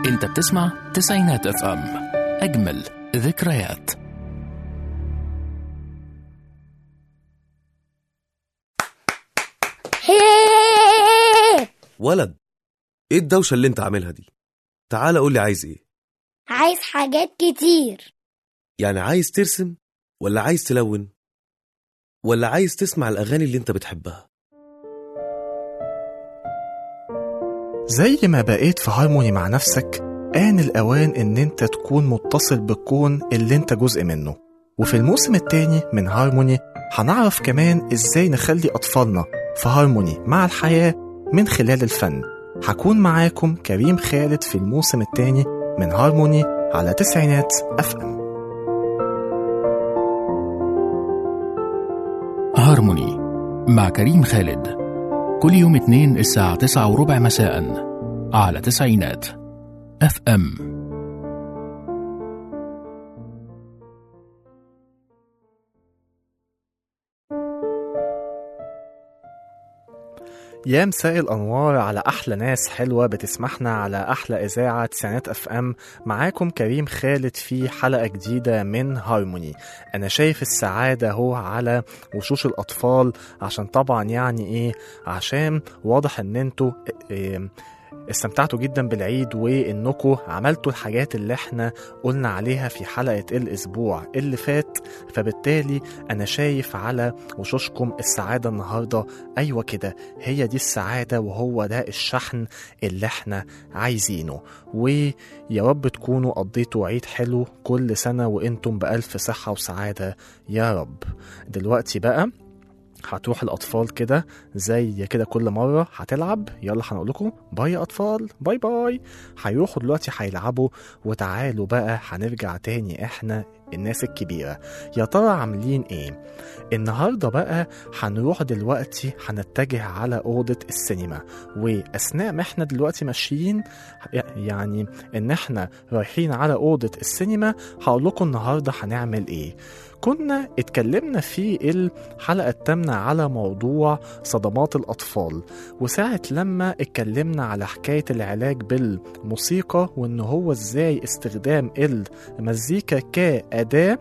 انت بتسمع تسعينات اف ام اجمل ذكريات ولد ايه الدوشة اللي انت عاملها دي تعال قول لي عايز ايه عايز حاجات كتير يعني عايز ترسم ولا عايز تلون ولا عايز تسمع الأغاني اللي انت بتحبها زي ما بقيت في هارموني مع نفسك آن الأوان إن أنت تكون متصل بالكون اللي أنت جزء منه وفي الموسم التاني من هارموني هنعرف كمان إزاي نخلي أطفالنا في هارموني مع الحياة من خلال الفن هكون معاكم كريم خالد في الموسم التاني من هارموني على تسعينات أف أم هارموني مع كريم خالد كل يوم اثنين الساعة تسعة وربع مساء على تسعينات اف ام يا مساء الأنوار على أحلى ناس حلوة بتسمحنا على أحلى إذاعة تسعينات أف أم معاكم كريم خالد في حلقة جديدة من هارموني أنا شايف السعادة هو على وشوش الأطفال عشان طبعا يعني إيه عشان واضح إن انتوا إيه استمتعتوا جدا بالعيد وانكم عملتوا الحاجات اللي احنا قلنا عليها في حلقة الاسبوع اللي فات فبالتالي انا شايف على وشوشكم السعادة النهاردة ايوه كده هي دي السعادة وهو ده الشحن اللي احنا عايزينه ويا رب تكونوا قضيتوا عيد حلو كل سنة وانتم بألف صحة وسعادة يا رب دلوقتي بقى هتروح الأطفال كده زي كده كل مرة هتلعب يلا هنقول لكم باي يا أطفال باي باي هيروحوا دلوقتي هيلعبوا وتعالوا بقى هنرجع تاني احنا الناس الكبيرة يا ترى عاملين ايه النهاردة بقى هنروح دلوقتي هنتجه على أوضة السينما وأثناء ما احنا دلوقتي ماشيين يعني ان احنا رايحين على أوضة السينما هقول لكم النهاردة هنعمل ايه كنا اتكلمنا في الحلقة التامنة على موضوع صدمات الأطفال وساعة لما اتكلمنا على حكاية العلاج بالموسيقى وإن هو إزاي استخدام المزيكا كأداة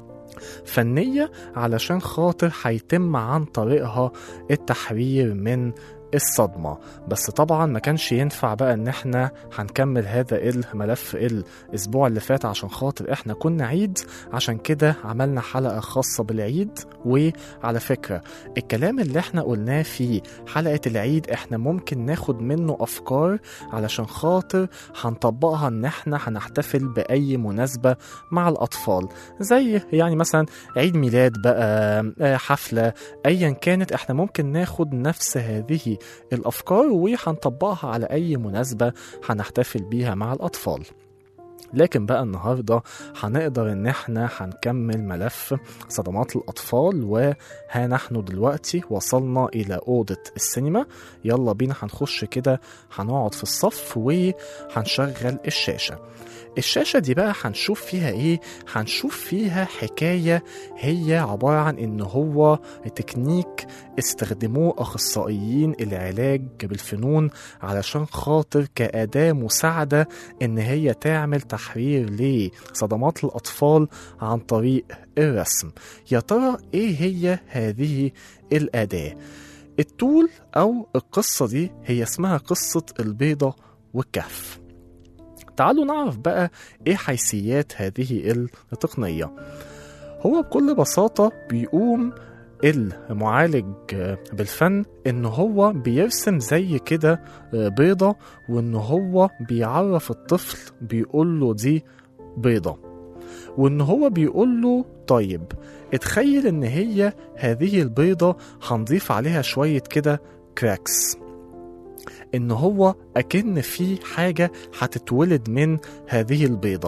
فنية علشان خاطر هيتم عن طريقها التحرير من الصدمة بس طبعا ما كانش ينفع بقى ان احنا هنكمل هذا الملف الاسبوع اللي فات عشان خاطر احنا كنا عيد عشان كده عملنا حلقة خاصة بالعيد وعلى فكرة الكلام اللي احنا قلناه في حلقة العيد احنا ممكن ناخد منه افكار علشان خاطر هنطبقها ان احنا هنحتفل باي مناسبة مع الاطفال زي يعني مثلا عيد ميلاد بقى حفلة ايا كانت احنا ممكن ناخد نفس هذه الأفكار وهنطبقها على أي مناسبة هنحتفل بيها مع الأطفال لكن بقى النهارده هنقدر ان احنا هنكمل ملف صدمات الاطفال وها نحن دلوقتي وصلنا الى اوضه السينما يلا بينا هنخش كده هنقعد في الصف وهنشغل الشاشه الشاشة دي بقى هنشوف فيها ايه هنشوف فيها حكاية هي عبارة عن ان هو تكنيك استخدموه اخصائيين العلاج بالفنون علشان خاطر كأداة مساعدة ان هي تعمل تحرير لصدمات الاطفال عن طريق الرسم يا ترى ايه هي هذه الأداة التول او القصة دي هي اسمها قصة البيضة والكهف تعالوا نعرف بقى ايه حيثيات هذه التقنية هو بكل بساطة بيقوم المعالج بالفن ان هو بيرسم زي كده بيضة وان هو بيعرف الطفل بيقول له دي بيضة وان هو بيقول له طيب اتخيل ان هي هذه البيضة هنضيف عليها شوية كده كراكس ان هو اكن في حاجه هتتولد من هذه البيضه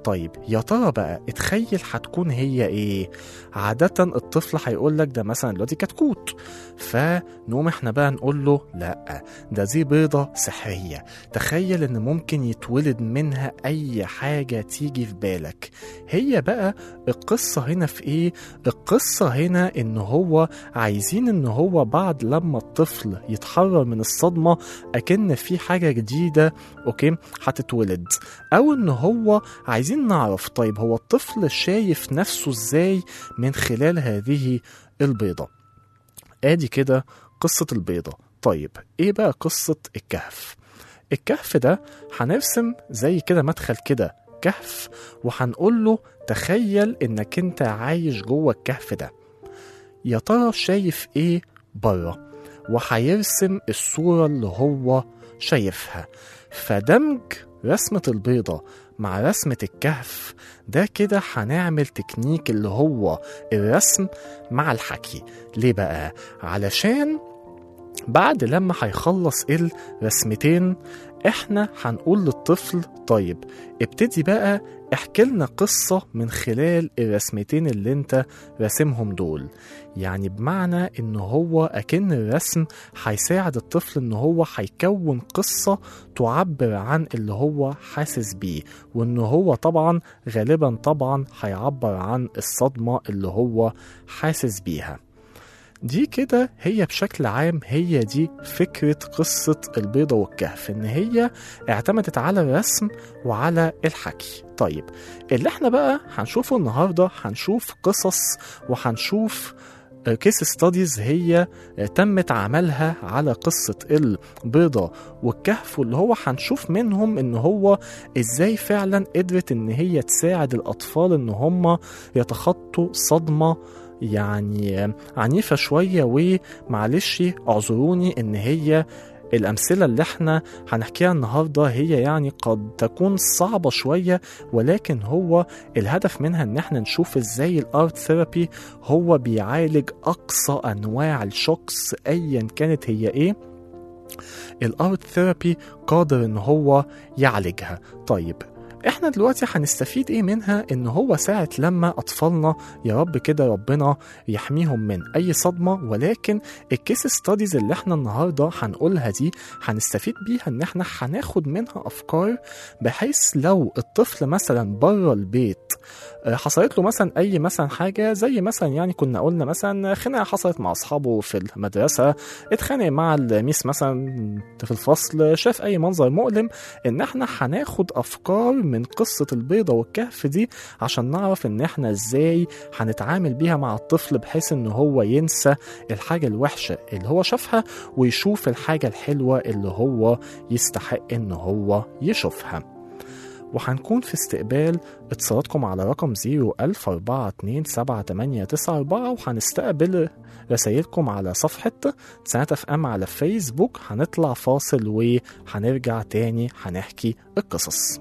طيب يا ترى بقى اتخيل هتكون هي ايه عادة الطفل هيقول لك ده مثلا دلوقتي كتكوت فنقوم احنا بقى نقول له لا ده دي بيضة سحرية تخيل ان ممكن يتولد منها اي حاجة تيجي في بالك هي بقى القصة هنا في ايه القصة هنا ان هو عايزين ان هو بعد لما الطفل يتحرر من الصدمة اكن في حاجة جديدة اوكي هتتولد او ان هو عايزين نعرف طيب هو الطفل شايف نفسه ازاي من خلال هذه البيضة ادي كده قصة البيضة طيب ايه بقى قصة الكهف الكهف ده هنرسم زي كده مدخل كده كهف وهنقول له تخيل انك انت عايش جوه الكهف ده يا ترى شايف ايه بره وهيرسم الصورة اللي هو شايفها فدمج رسمة البيضة مع رسمة الكهف ده كده هنعمل تكنيك اللي هو الرسم مع الحكي ليه بقى؟ علشان بعد لما هيخلص الرسمتين احنا هنقول للطفل طيب ابتدي بقى احكي لنا قصة من خلال الرسمتين اللي انت راسمهم دول يعني بمعنى ان هو اكن الرسم هيساعد الطفل ان هو هيكون قصة تعبر عن اللي هو حاسس بيه وان هو طبعا غالبا طبعا هيعبر عن الصدمة اللي هو حاسس بيها دي كده هي بشكل عام هي دي فكرة قصة البيضة والكهف إن هي اعتمدت على الرسم وعلى الحكي طيب اللي احنا بقى هنشوفه النهاردة هنشوف قصص وهنشوف كيس ستاديز هي تمت عملها على قصة البيضة والكهف واللي هو هنشوف منهم ان هو ازاي فعلا قدرت ان هي تساعد الاطفال ان هم يتخطوا صدمة يعني عنيفة شوية ومعلش اعذروني ان هي الأمثلة اللي احنا هنحكيها النهاردة هي يعني قد تكون صعبة شوية ولكن هو الهدف منها ان احنا نشوف ازاي الارت ثيرابي هو بيعالج اقصى انواع الشوكس ايا كانت هي ايه الارت ثيرابي قادر ان هو يعالجها طيب احنا دلوقتي هنستفيد ايه منها ان هو ساعة لما اطفالنا يا رب كده ربنا يحميهم من اي صدمة ولكن الكيس ستاديز اللي احنا النهاردة هنقولها دي هنستفيد بيها ان احنا هناخد منها افكار بحيث لو الطفل مثلا بره البيت حصلت له مثلا اي مثلا حاجه زي مثلا يعني كنا قلنا مثلا خناقه حصلت مع اصحابه في المدرسه اتخانق مع الميس مثلا في الفصل شاف اي منظر مؤلم ان احنا هناخد افكار من قصه البيضه والكهف دي عشان نعرف ان احنا ازاي هنتعامل بيها مع الطفل بحيث ان هو ينسى الحاجه الوحشه اللي هو شافها ويشوف الحاجه الحلوه اللي هو يستحق ان هو يشوفها وهنكون في استقبال اتصالاتكم على رقم 010427894 وهنستقبل رسايلكم على صفحة سنة اف ام على فيسبوك هنطلع فاصل وهنرجع تاني هنحكي القصص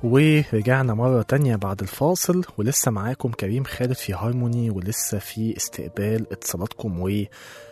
ورجعنا مرة تانية بعد الفاصل ولسه معاكم كريم خالد في هارموني ولسه في استقبال اتصالاتكم و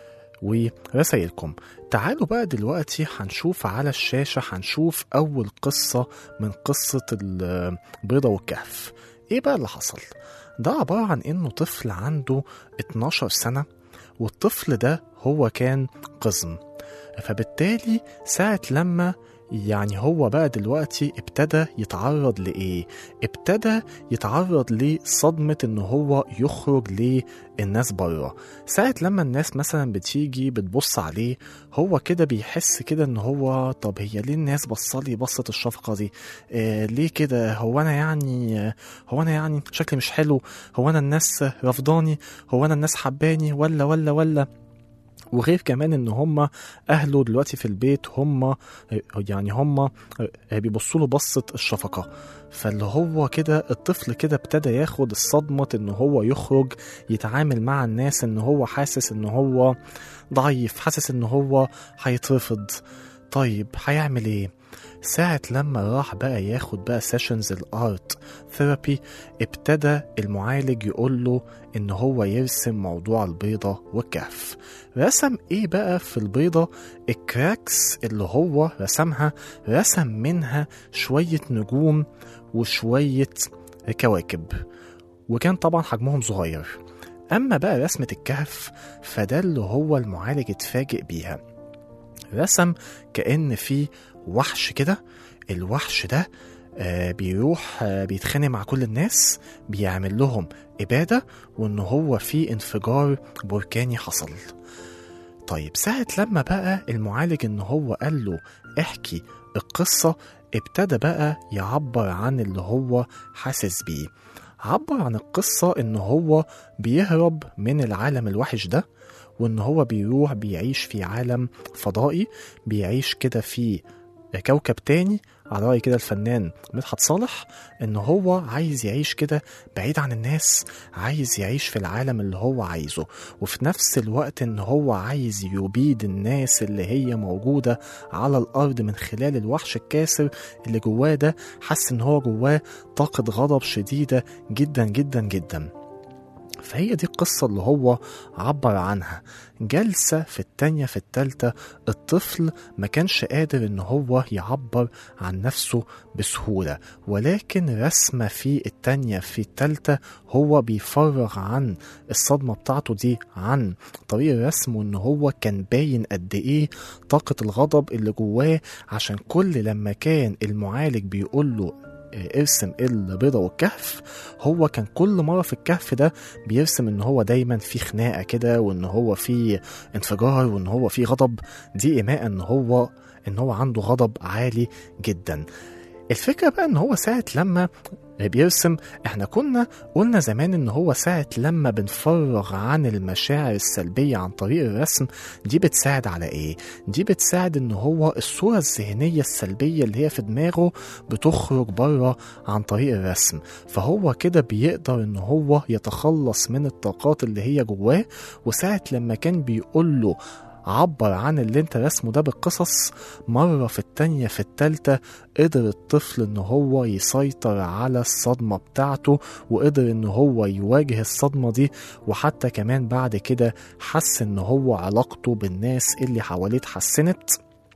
ورسايلكم تعالوا بقى دلوقتي هنشوف على الشاشة هنشوف أول قصة من قصة البيضة والكهف إيه بقى اللي حصل؟ ده عبارة عن إنه طفل عنده 12 سنة والطفل ده هو كان قزم فبالتالي ساعة لما يعني هو بقى دلوقتي ابتدى يتعرض لإيه؟ ابتدى يتعرض لصدمة إن هو يخرج للناس بره ساعة لما الناس مثلا بتيجي بتبص عليه هو كده بيحس كده إن هو طب هي ليه الناس بصلي بصة الشفقة دي؟ آه ليه كده؟ هو أنا يعني آه هو أنا يعني شكلي مش حلو؟ هو أنا الناس رفضاني؟ هو أنا الناس حباني؟ ولا ولا ولا؟ وغير كمان ان هم اهله دلوقتي في البيت هم يعني هم بيبصوا له بصه الشفقه فاللي هو كده الطفل كده ابتدى ياخد الصدمه ان هو يخرج يتعامل مع الناس ان هو حاسس ان هو ضعيف حاسس ان هو هيترفض طيب هيعمل ايه ساعة لما راح بقى ياخد بقى سيشنز الارت ثيرابي ابتدى المعالج يقول له ان هو يرسم موضوع البيضة والكهف رسم ايه بقى في البيضة الكراكس اللي هو رسمها رسم منها شوية نجوم وشوية كواكب وكان طبعا حجمهم صغير اما بقى رسمة الكهف فده اللي هو المعالج اتفاجئ بيها رسم كأن في وحش كده الوحش ده آه بيروح آه بيتخانق مع كل الناس بيعمل لهم إبادة وإن هو في انفجار بركاني حصل طيب ساعة لما بقى المعالج إن هو قال له احكي القصة ابتدى بقى يعبر عن اللي هو حاسس بيه عبر عن القصة إن هو بيهرب من العالم الوحش ده وإن هو بيروح بيعيش في عالم فضائي بيعيش كده في كوكب تاني على رأي كده الفنان مدحت صالح ان هو عايز يعيش كده بعيد عن الناس عايز يعيش في العالم اللي هو عايزه وفي نفس الوقت ان هو عايز يبيد الناس اللي هي موجودة على الارض من خلال الوحش الكاسر اللي جواه ده حس ان هو جواه طاقة غضب شديدة جدا جدا جدا فهي دي القصة اللي هو عبر عنها جلسة في التانية في التالتة الطفل ما كانش قادر ان هو يعبر عن نفسه بسهولة ولكن رسمة في التانية في التالتة هو بيفرغ عن الصدمة بتاعته دي عن طريق الرسم وان هو كان باين قد ايه طاقة الغضب اللي جواه عشان كل لما كان المعالج بيقول له ارسم البيضة والكهف هو كان كل مرة في الكهف ده بيرسم ان هو دايما في خناقة كده وان هو في انفجار وان هو في غضب دي ايماء ان هو ان هو عنده غضب عالي جدا الفكرة بقى ان هو ساعة لما بيرسم احنا كنا قلنا زمان ان هو ساعة لما بنفرغ عن المشاعر السلبية عن طريق الرسم دي بتساعد على ايه دي بتساعد ان هو الصورة الذهنية السلبية اللي هي في دماغه بتخرج بره عن طريق الرسم فهو كده بيقدر ان هو يتخلص من الطاقات اللي هي جواه وساعة لما كان بيقول له عبر عن اللي انت رسمه ده بالقصص مرة في التانية في التالتة قدر الطفل ان هو يسيطر على الصدمة بتاعته وقدر ان هو يواجه الصدمة دي وحتى كمان بعد كده حس ان هو علاقته بالناس اللي حواليه اتحسنت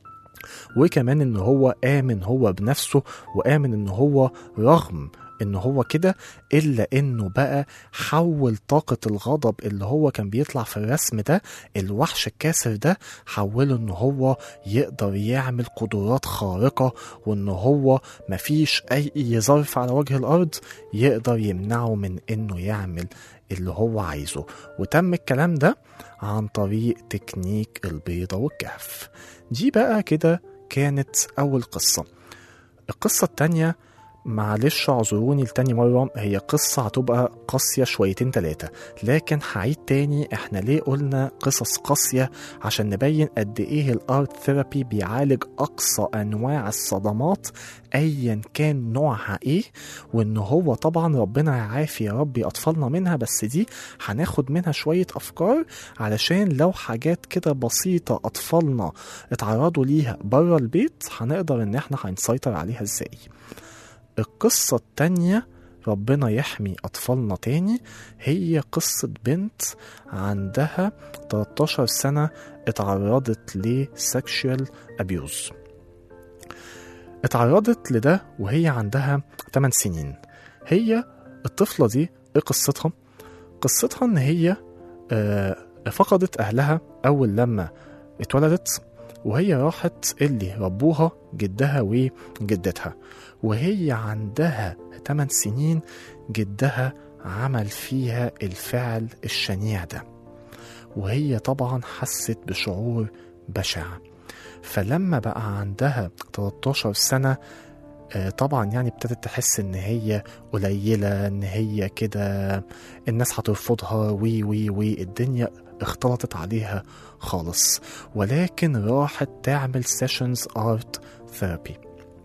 وكمان ان هو آمن هو بنفسه وآمن ان هو رغم ان هو كده الا انه بقى حول طاقة الغضب اللي هو كان بيطلع في الرسم ده الوحش الكاسر ده حوله ان هو يقدر يعمل قدرات خارقة وان هو مفيش اي ظرف على وجه الارض يقدر يمنعه من انه يعمل اللي هو عايزه وتم الكلام ده عن طريق تكنيك البيضة والكهف دي بقى كده كانت اول قصة القصة التانية معلش اعذروني لتاني مرة هي قصة هتبقى قاسية شويتين تلاتة لكن هعيد تاني احنا ليه قلنا قصص قاسية عشان نبين قد ايه الارت ثيرابي بيعالج اقصى انواع الصدمات ايا كان نوعها ايه وان هو طبعا ربنا يعافي يا رب اطفالنا منها بس دي هناخد منها شوية افكار علشان لو حاجات كده بسيطة اطفالنا اتعرضوا ليها بره البيت هنقدر ان احنا هنسيطر عليها ازاي القصة التانية ربنا يحمي أطفالنا تاني هي قصة بنت عندها 13 سنة اتعرضت لسكشوال أبيوز اتعرضت لده وهي عندها 8 سنين هي الطفلة دي ايه قصتها؟ قصتها ان هي آه، فقدت أهلها أول لما اتولدت وهي راحت اللي ربوها جدها وجدتها وهي عندها 8 سنين جدها عمل فيها الفعل الشنيع ده وهي طبعا حست بشعور بشع فلما بقى عندها 13 سنة آه، طبعا يعني ابتدت تحس ان هي قليلة ان هي كده الناس هترفضها وي وي وي الدنيا اختلطت عليها خالص ولكن راحت تعمل سيشنز ارت ثيرابي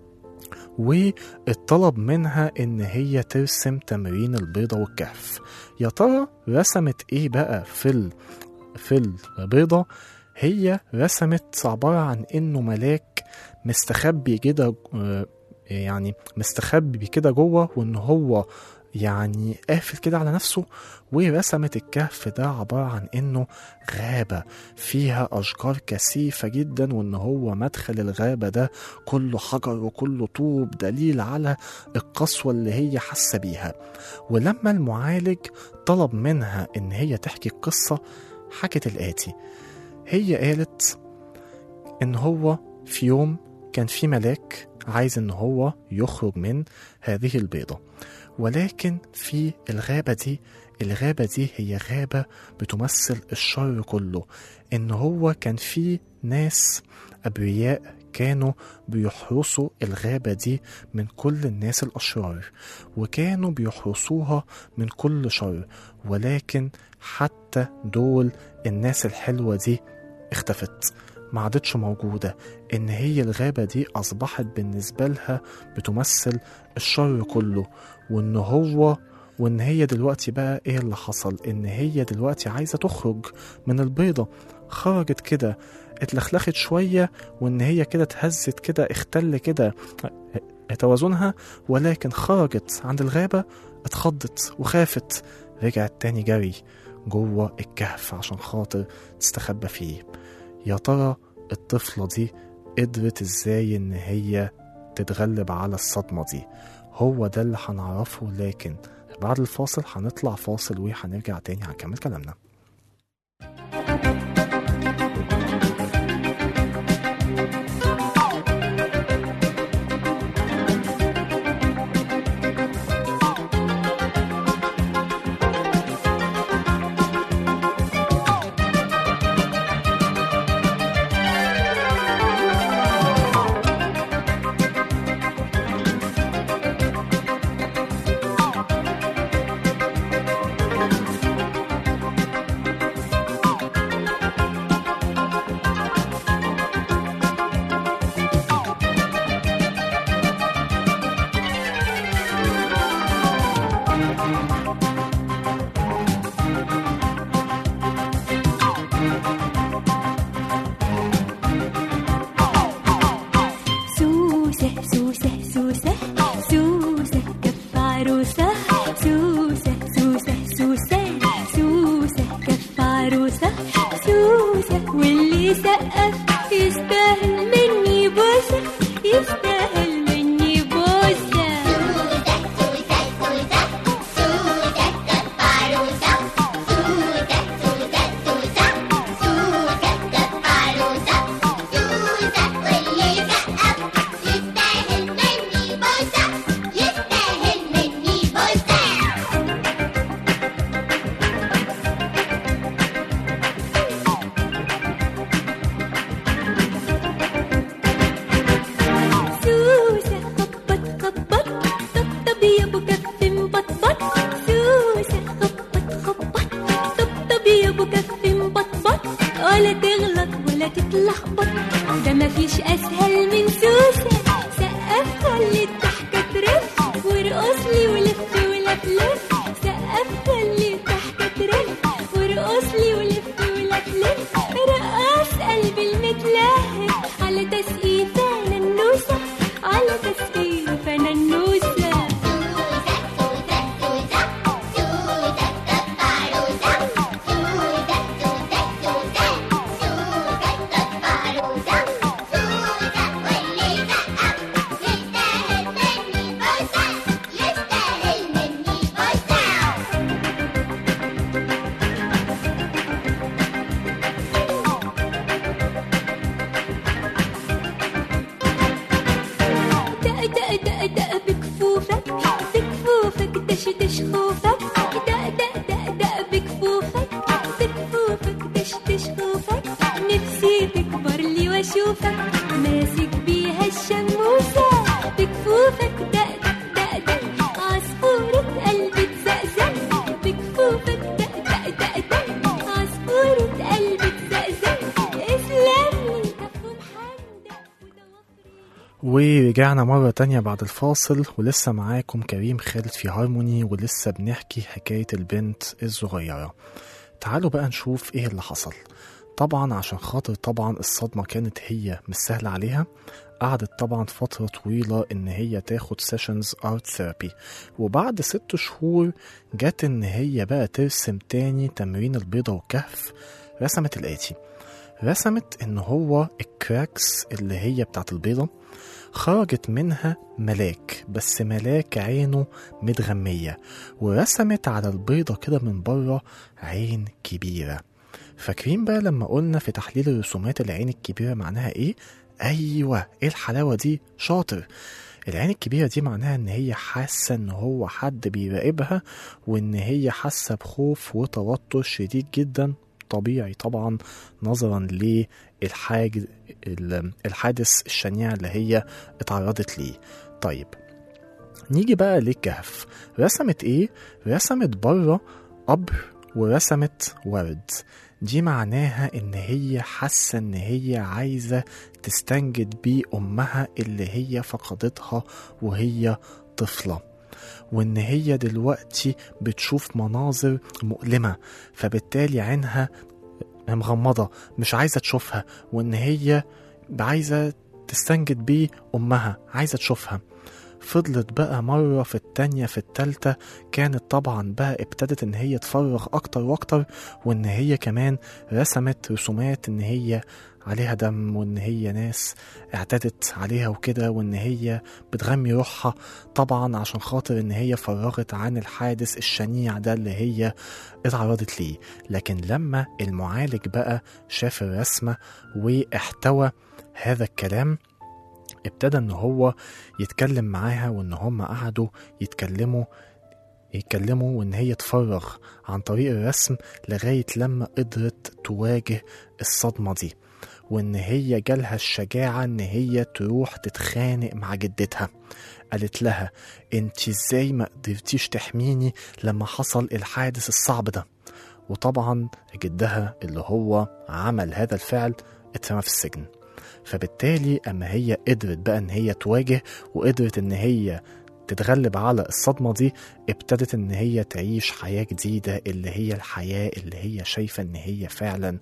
واتطلب منها ان هي ترسم تمرين البيضة والكهف يا ترى رسمت ايه بقى في ال... في البيضة هي رسمت عبارة عن انه ملاك مستخبي كده آه، يعني مستخبي كده جوه وان هو يعني قافل كده على نفسه ورسمت الكهف ده عبارة عن انه غابة فيها اشجار كثيفة جدا وان هو مدخل الغابة ده كله حجر وكله طوب دليل على القسوة اللي هي حاسة بيها ولما المعالج طلب منها ان هي تحكي القصة حكت الآتي هي قالت ان هو في يوم كان في ملاك عايز ان هو يخرج من هذه البيضة ولكن في الغابة دي الغابة دي هي غابة بتمثل الشر كله ان هو كان في ناس ابرياء كانوا بيحرسوا الغابة دي من كل الناس الأشرار وكانوا بيحرسوها من كل شر ولكن حتى دول الناس الحلوة دي اختفت ما عادتش موجودة إن هي الغابة دي أصبحت بالنسبة لها بتمثل الشر كله وإن هو وإن هي دلوقتي بقى إيه اللي حصل إن هي دلوقتي عايزة تخرج من البيضة خرجت كده اتلخلخت شوية وإن هي كده اتهزت كده اختل كده توازنها ولكن خرجت عند الغابة اتخضت وخافت رجعت تاني جري جوه الكهف عشان خاطر تستخبى فيه يا ترى الطفلة دي قدرت ازاي ان هي تتغلب على الصدمة دي هو ده اللي هنعرفه لكن بعد الفاصل هنطلع فاصل وهنرجع تاني هنكمل كلامنا سوسة سوسة سوسة سوسة كف عروسة سوسة سوسة سوسة سوسة كف عروسة سوسة واللي سقف يستاهل مني بوسة يستاهل مني بوسة سوسة خبط خبط طبطب يا ابو كف مبطبط سوسة خبط خبط طبطب يا ابو كف مبطبط ولا تغلط ولا تتلخبط ده مفيش اسهل من سوسة سقف خلي الضحكة ترف وارقص لي ولف ولف لف سقف خلي الضحكة ترف وارقص لي ولف ولف لف رقص قلبي المتلهف على تسقيفة ننوسة على تسقيفة ننوسة اشوفك ماسك بيها الشموسة بكفوفك دقدق دقدق عصفورة قلبي تزقزق بكفوفك دقدق دقدق عصفورة قلبي تزقزق اسلم لي كف محندق وضوافري ورجعنا مرة تانية بعد الفاصل ولسه معاكم كريم خالد في هارموني ولسه بنحكي حكاية البنت الصغيرة تعالوا بقى نشوف ايه اللي حصل طبعا عشان خاطر طبعا الصدمة كانت هي مش سهلة عليها قعدت طبعا فترة طويلة إن هي تاخد سيشنز ارت ثيرابي وبعد ست شهور جت إن هي بقى ترسم تاني تمرين البيضة والكهف رسمت الآتي رسمت إن هو الكراكس اللي هي بتاعت البيضة خرجت منها ملاك بس ملاك عينه متغمية ورسمت على البيضة كده من بره عين كبيرة فاكرين بقى لما قلنا في تحليل الرسومات العين الكبيرة معناها ايه؟ ايوه ايه الحلاوة دي شاطر العين الكبيرة دي معناها ان هي حاسة ان هو حد بيراقبها وان هي حاسة بخوف وتوتر شديد جدا طبيعي طبعا نظرا للحاج ال- الحادث الشنيع اللي هي اتعرضت ليه طيب نيجي بقى للكهف رسمت ايه رسمت بره قبر ورسمت ورد دي معناها ان هي حاسه ان هي عايزه تستنجد بيه امها اللي هي فقدتها وهي طفله وان هي دلوقتي بتشوف مناظر مؤلمه فبالتالي عينها مغمضه مش عايزه تشوفها وان هي عايزه تستنجد بيه امها عايزه تشوفها فضلت بقى مرة في التانية في التالتة كانت طبعا بقى ابتدت ان هي تفرغ اكتر واكتر وان هي كمان رسمت رسومات ان هي عليها دم وان هي ناس اعتدت عليها وكده وان هي بتغمي روحها طبعا عشان خاطر ان هي فرغت عن الحادث الشنيع ده اللي هي اتعرضت ليه لكن لما المعالج بقى شاف الرسمة واحتوى هذا الكلام ابتدى ان هو يتكلم معاها وان هم قعدوا يتكلموا يتكلموا وان هي تفرغ عن طريق الرسم لغاية لما قدرت تواجه الصدمة دي وان هي جالها الشجاعة ان هي تروح تتخانق مع جدتها قالت لها انت ازاي ما قدرتيش تحميني لما حصل الحادث الصعب ده وطبعا جدها اللي هو عمل هذا الفعل اترمى في السجن فبالتالي اما هي قدرت بقى ان هي تواجه وقدرت ان هي تتغلب على الصدمة دي ابتدت ان هي تعيش حياة جديدة اللي هي الحياة اللي هي شايفة ان هي فعلا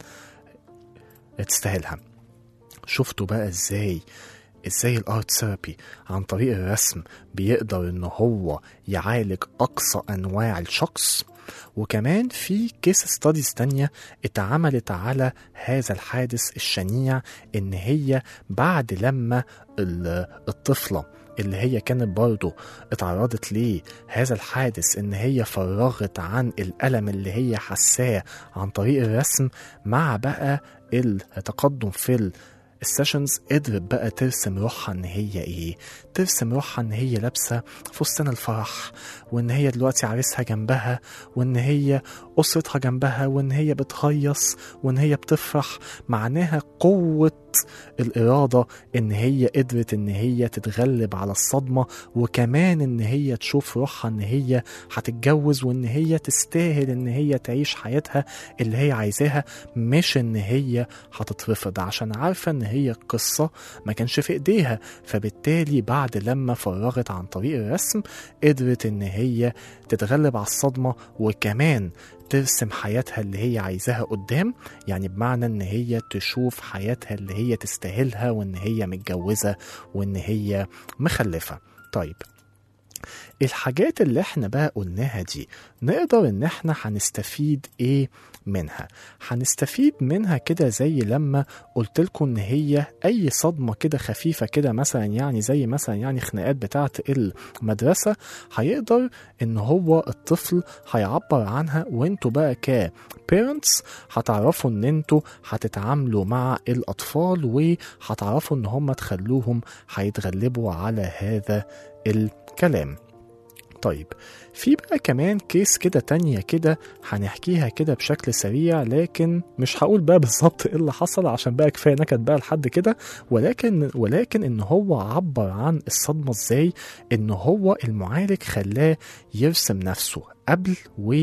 تستاهلها شفتوا بقى ازاي ازاي الارت ثيرابي عن طريق الرسم بيقدر ان هو يعالج اقصى انواع الشخص وكمان في كيس ستاديز تانية اتعملت على هذا الحادث الشنيع ان هي بعد لما ال- الطفلة اللي هي كانت برضه اتعرضت لهذا الحادث ان هي فرغت عن الألم اللي هي حساه عن طريق الرسم مع بقى التقدم في ال السيشنز قدرت بقى ترسم روحها ان هي ايه ترسم روحها ان هي لابسه فستان الفرح وان هي دلوقتي عريسها جنبها وان هي اسرتها جنبها وان هي بتهيص وان هي بتفرح معناها قوه الاراده ان هي قدرت ان هي تتغلب على الصدمه وكمان ان هي تشوف روحها ان هي هتتجوز وان هي تستاهل ان هي تعيش حياتها اللي هي عايزاها مش ان هي هتترفض عشان عارفه ان هي القصه ما كانش في ايديها فبالتالي بعد لما فرغت عن طريق الرسم قدرت ان هي تتغلب على الصدمه وكمان ترسم حياتها اللي هي عايزاها قدام يعني بمعنى ان هي تشوف حياتها اللي هي تستاهلها وان هي متجوزه وان هي مخلفه طيب الحاجات اللي احنا بقى قلناها دي نقدر ان احنا هنستفيد ايه منها هنستفيد منها كده زي لما قلت لكم ان هي اي صدمه كده خفيفه كده مثلا يعني زي مثلا يعني خناقات بتاعه المدرسه هيقدر ان هو الطفل هيعبر عنها وانتوا بقى ك parents هتعرفوا ان انتوا هتتعاملوا مع الاطفال وهتعرفوا ان هم تخلوهم هيتغلبوا على هذا الكلام طيب في بقى كمان كيس كده تانية كده هنحكيها كده بشكل سريع لكن مش هقول بقى بالظبط ايه اللي حصل عشان بقى كفايه نكد بقى لحد كده ولكن ولكن ان هو عبر عن الصدمه ازاي ان هو المعالج خلاه يرسم نفسه قبل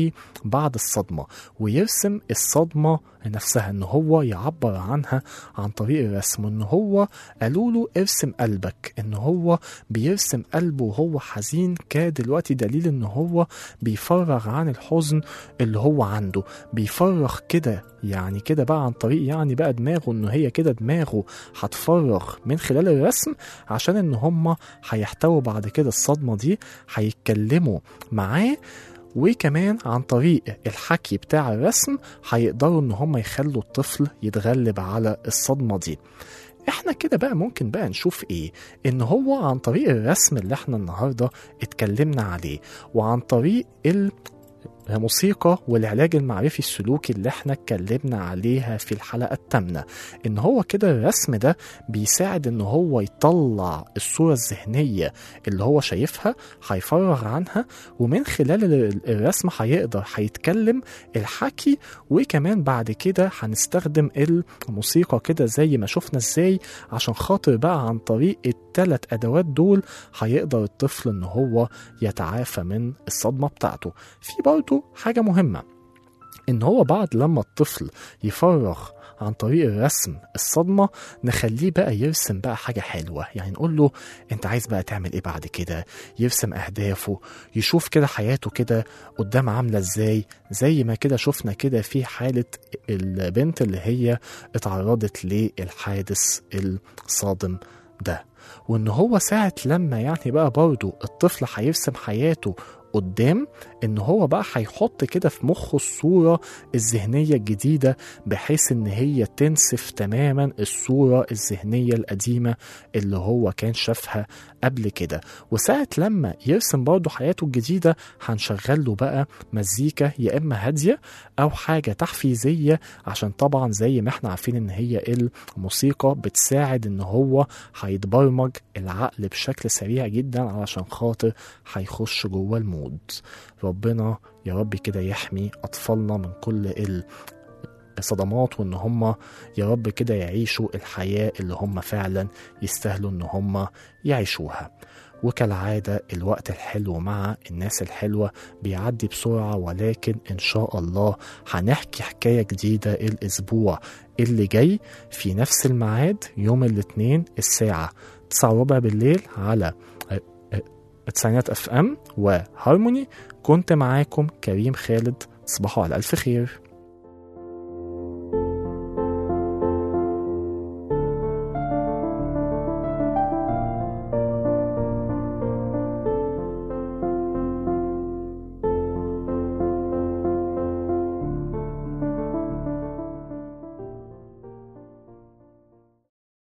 وبعد الصدمه ويرسم الصدمه نفسها ان هو يعبر عنها عن طريق الرسم ان هو قالوا له ارسم قلبك ان هو بيرسم قلبه وهو حزين كدلوقتي دليل ان هو بيفرغ عن الحزن اللي هو عنده بيفرغ كده يعني كده بقى عن طريق يعني بقى دماغه ان هي كده دماغه هتفرغ من خلال الرسم عشان ان هم هيحتووا بعد كده الصدمه دي هيتكلموا معاه وكمان عن طريق الحكي بتاع الرسم هيقدروا ان هم يخلوا الطفل يتغلب على الصدمه دي احنا كده بقى ممكن بقى نشوف ايه ان هو عن طريق الرسم اللي احنا النهارده اتكلمنا عليه وعن طريق ال الموسيقى والعلاج المعرفي السلوكي اللي احنا اتكلمنا عليها في الحلقة الثامنة ان هو كده الرسم ده بيساعد ان هو يطلع الصورة الذهنية اللي هو شايفها هيفرغ عنها ومن خلال ال- الرسم هيقدر هيتكلم الحكي وكمان بعد كده هنستخدم الموسيقى كده زي ما شفنا ازاي عشان خاطر بقى عن طريق التلات ادوات دول هيقدر الطفل ان هو يتعافى من الصدمة بتاعته في برضه حاجة مهمة إن هو بعد لما الطفل يفرغ عن طريق الرسم الصدمة نخليه بقى يرسم بقى حاجة حلوة يعني نقول له انت عايز بقى تعمل ايه بعد كده يرسم اهدافه يشوف كده حياته كده قدام عاملة ازاي زي ما كده شفنا كده في حالة البنت اللي هي اتعرضت للحادث الصادم ده وان هو ساعة لما يعني بقى برضو الطفل هيرسم حياته قدام ان هو بقى هيحط كده في مخه الصورة الذهنية الجديدة بحيث ان هي تنسف تماما الصورة الذهنية القديمة اللي هو كان شافها قبل كده وساعة لما يرسم برضه حياته الجديدة هنشغل له بقى مزيكا يا اما هادية او حاجة تحفيزية عشان طبعا زي ما احنا عارفين ان هي الموسيقى بتساعد ان هو هيتبرمج العقل بشكل سريع جدا علشان خاطر هيخش جوه المود ربنا يا رب كده يحمي اطفالنا من كل ال صدمات وان هم يا رب كده يعيشوا الحياة اللي هم فعلا يستاهلوا ان هم يعيشوها وكالعادة الوقت الحلو مع الناس الحلوة بيعدي بسرعة ولكن إن شاء الله هنحكي حكاية جديدة الأسبوع اللي جاي في نفس الميعاد يوم الاثنين الساعة 9 ربع بالليل على تسعينات اف ام وهارموني كنت معاكم كريم خالد تصبحوا على ألف خير